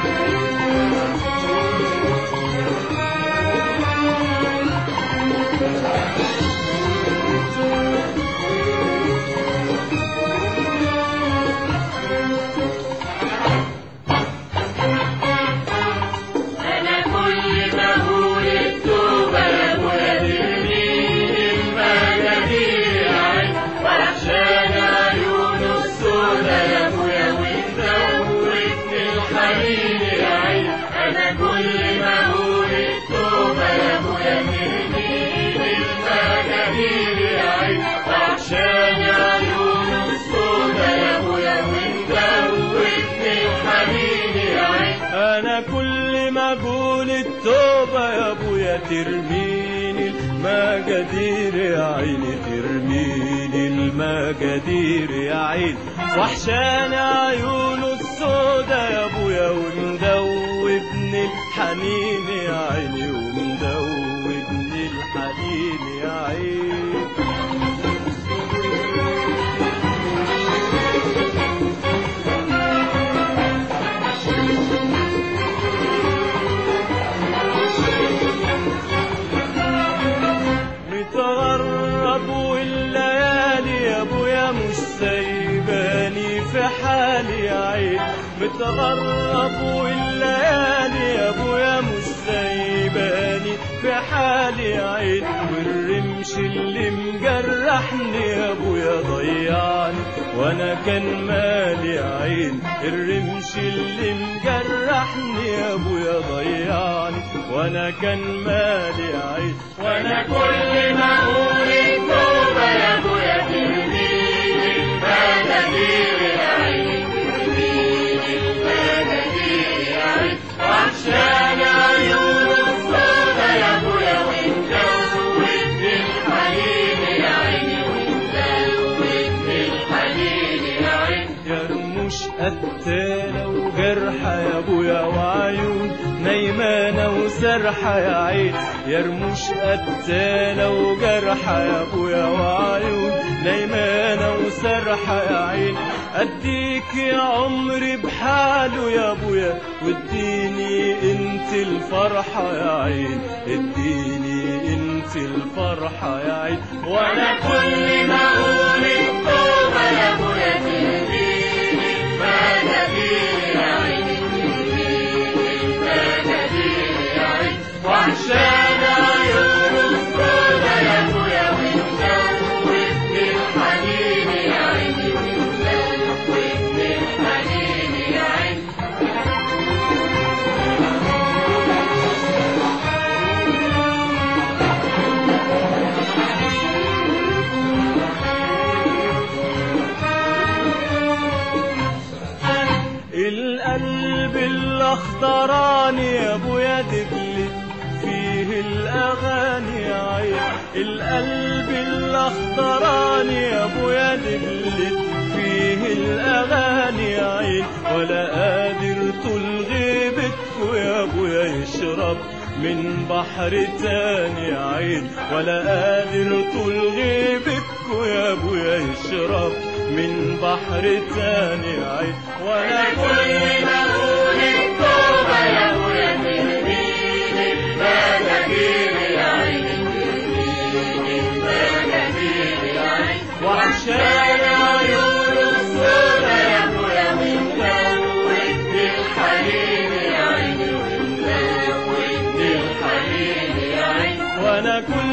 أنا كل ما أقول التوبة يا أبويا ترميني المجادير يا عين وعشان عيون السودا يا أبويا وتزودني الحنين يا عين أنا كل ما أقول التوبة يا أبويا ترميني المجادير يا عين وعشان عيون السودا يا أبويا وتزودني الحنين يا عين انا كل ما اقول التوبة يا ابويا ترميني المجادير يا عيني ترميني المجادير يا عيني وحشان عيونه السودا يا ابويا ومدوبني الحنين يا عيني ومدوبني الحنين يا عيني متغرب والليالي يا ابويا مش سايباني في حالي يا عين متغرب والليالي يا ابويا مش سايباني في حالي يا عين والرمش اللي مجرحني يا ابويا ضيعني وانا كان مالي يا عين الرمش اللي مجرحني يا ابويا ضيعني وانا كان مالي يا عين وانا كل ما اقول التوبه يا ابويا ترميني المجادير يا عيني ترميني المجادير يا عيني وعشان عيون السودا يا ابويا ومزودني الحنين يا عيني ومزودني الحنين يا عيني يا رموش قتالة وجرحة يا ابويا وعيون نايمانة وسرحة يا عين يا رموش قتالة وجرحة يا ابويا وعيون نايمانة وسرحة يا عين اديك يا عمري بحاله يا ابويا واديني انت الفرحة يا عين اديني انت الفرحة يا عين وانا كل ما اقول التوبه يا ابويا تهديني المجادير يا عيني تهديني المجادير يا عيني وعشان عيون السودا يا ابويا ومزودني الحنين يا عيني ومزودني الحنين يا عيني القلب الاخضراني يا ابويا دبلت فيه الاغاني يا عين القلب الاخضراني يا ابويا دبلت فيه الاغاني يا عين ولا قادر طول غيبتكوا يا ابويا يشرب من بحر تاني يا عين ولا قادر طول غيبتكوا يا ابويا يشرب من بحر تاني يا عين ولا كل ما اقول التوبه يا ابويا تهديني المجادير يا عيني تهديني المجادير يا عيني وعشان عيون السودا يا ابويا ومزودني الحنين يا عيني ومزودني الحنين يا عيني وانا كل